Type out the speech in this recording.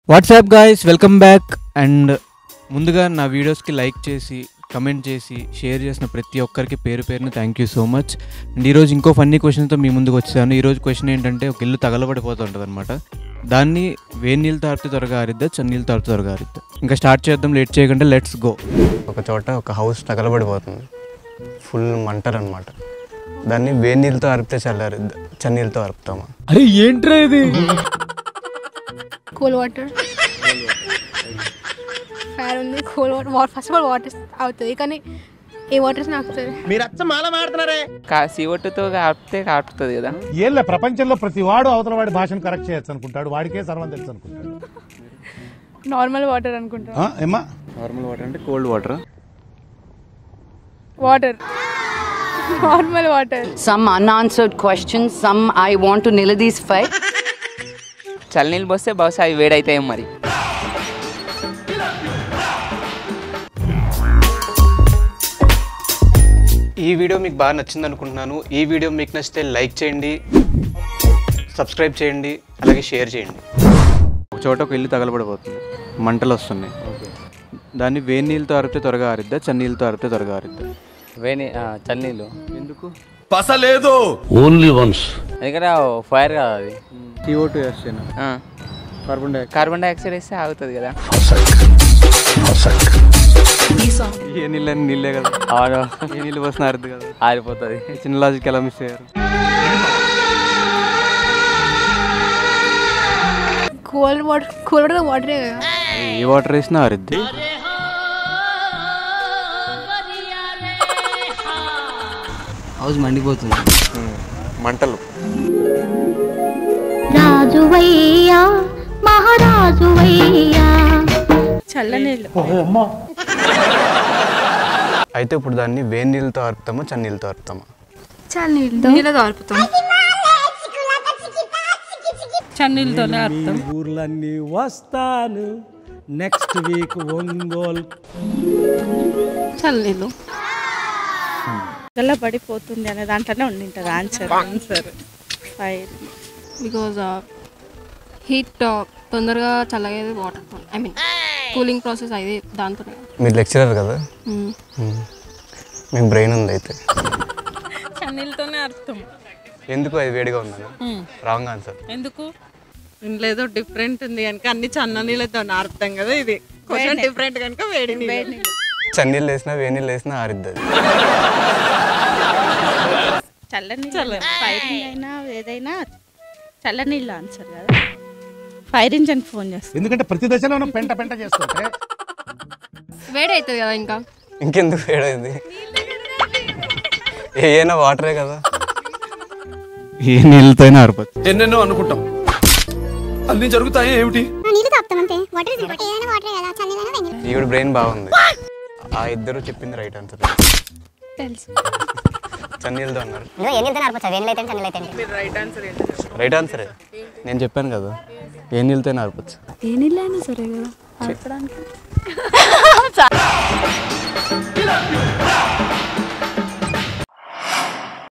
WhatsApp guys welcome back and ముందుగా నా వీడియోస్కి లైక్ చేసి కమెంట్ చేసి షేర్ చేసిన ప్రతి ఒక్కరికి పేరు పేరున thank you so much and ఈరోజు ఇంకో ఫన్నీ క్వశ్చన్తో మీ ముందుకు వచ్చాను ఈరోజు క్వశ్చన్ ఏంటంటే ఒక ఇల్లు తగలబడిపోతుంటుంది అనమాట దాన్ని వేడి నీళ్ళు తాడితే త్వరగా ఆరిద్దా చన్నీళ్ళు తాడితే త్వరగా ఆరిద్దా ఇంకా స్టార్ట్ చేద్దాం లేట్ చేయకుండా లెట్స్ గో ఒక చోట ఒక హౌస్ తగలబడిపోతుంది ఫుల్ మంటలు అనమాట దాన్ని వేడి నీళ్ళతో అరిపితే చల్లారిద్ది చన్నీళ్ళతో అరుపుతామా కూల్ వాటర్ ఫైర్ ఉంది cool water first of all water అవుతుంది కానీ ఏ వాటర్ నాకు కా సీఓటుతో కాపితే కాపుతుంది కదా ఏళ్ళ ప్రపంచంలో ప్రతి వాడు అవతల వాడి భాషను కరెక్ట్ చేయొచ్చు అనుకుంటాడు వాడికే సర్వం తెలుసు అనుకుంటాడు నార్మల్ వాటర్ అనుకుంటా ఆ, ఏమ్మా నార్మల్ వాటర్ అంటే cold water water normal water Some unanswered questions, some I want to nail these five. చల్లనీళ్ళు పోస్తే బహుశా అవి వేడైతాయి మరి ఈ వీడియో మీకు బాగా నచ్చింది అనుకుంటున్నాను ఈ వీడియో మీకు నచ్చితే లైక్ చేయండి సబ్స్క్రైబ్ చేయండి అలాగే షేర్ చేయండి ఒక చోట ఒక ఇల్లు తగలబడిపోతుంది మంటలు వస్తున్నాయి దాన్ని వేడి నీళ్ళతో అరిపితే త్వరగా ఆరిద్దా చన్నీళ్ళతో అరిపితే త్వరగా ఆరిద్దా వేడి చల్లనీళ్ళు ఎందుకు ఓన్లీ వన్స్ ఎందుకంటే ఫైర్ కదా అది సిఓ టూ వేస్తాను కార్బన్ డై కార్బన్ డైఆక్సైడ్ వేస్తే ఆగుతుంది కదా ఏ నీళ్ళు అని నీళ్ళే కదా ఆరు ఏ నీళ్ళు పోసిన అరిద్దు కదా ఆరిపోతుంది చిన్న లాజిక్ ఎలా మిస్ అయ్యారు కోల్డ్ వాటర్ కూల్ వాటర్ వాటరే కదా ఏ వాటర్ వేసినా ఆరిద్ది హౌస్ మండిపోతుంది మంటలు రాజువయ్యా మహారాజువయ్యా చల్లనీళ్ళు అయితే ఇప్పుడు దాన్ని వేడి నీళ్ళతో అరుపుతామా చన్నీళ్ళతో అరుపుతామా నీళ్ళతో ఆర్పుతాం చన్నీళ్ళతోనే అర్థం ఊర్లన్నీ వస్తాను నెక్స్ట్ వీక్ ఒంగోల్ చల్లనీళ్ళు గల్ల పడిపోతుంది అనే దాంట్లోనే ఉండింటది answer answer fire because heat తొందరగా చల్లగేది water I mean cooling process అయ్యేది దాంతో మీరు లెక్చరర్ కదా మ్మ్. మీకు బ్రెయిన్ ఉంది అయితే చన్నీళ్ళతోనే అర్థం ఎందుకు అది వేడిగా ఉందని రాంగ్ ఆన్సర్ ఎందుకు ఇందులో డిఫరెంట్ ఉంది కనుక అన్ని చన్న నీళ్ళతో నారుతాం కదా ఇది క్వశ్చన్ డిఫరెంట్ కనుక వేడి నీళ్ళు చన్నీళ్ళు వేసినా వేడి నీళ్ళు వేసినా ఆరిద్ది అది చల్లనీళ్ళు ఫైరింగ్ అయినా ఏదైనా చల్లనీళ్ళు ఆన్సర్ కదా ఫైర్ ఇంజన్ ఫోన్ చేస్తాం ఎందుకంటే ప్రతి దశలోనూ పెంట పెంట చేస్తుంటే వేడి అవుతుంది కదా ఇంకా ఇంకెందుకు వేడైంది ఏమైనా వాటరే కదా ఏ నీళ్ళతో అయినా ఆరిపోతుంది ఎన్నెన్నో అనుకుంటాం అన్ని జరుగుతాయి ఏమిటి నీళ్ళు తాపుతామంతే వాటర్ ఏదైనా వాటర్ కదా చన్నీళ్ళైనా వేడి ఈవిడ బ్రెయిన్ బాగుంది ఆ ఇద్దరు చెప్పింది రైట్ ఆన్సర్ తెలుసు చన్నీళ్ళతో అన్నారు నువ్వు ఏ నీళ్ళతో నడపచ్చు వేడి అయితే చన్నీళ్ళు అయితే రైట్ ఆన్సరే నేను చెప్పాను కదా ఏ నీళ్ళతో ఆరిపోవచ్చు ఏ నీళ్ళు అయినా సరే కదా ఆర్పడానికి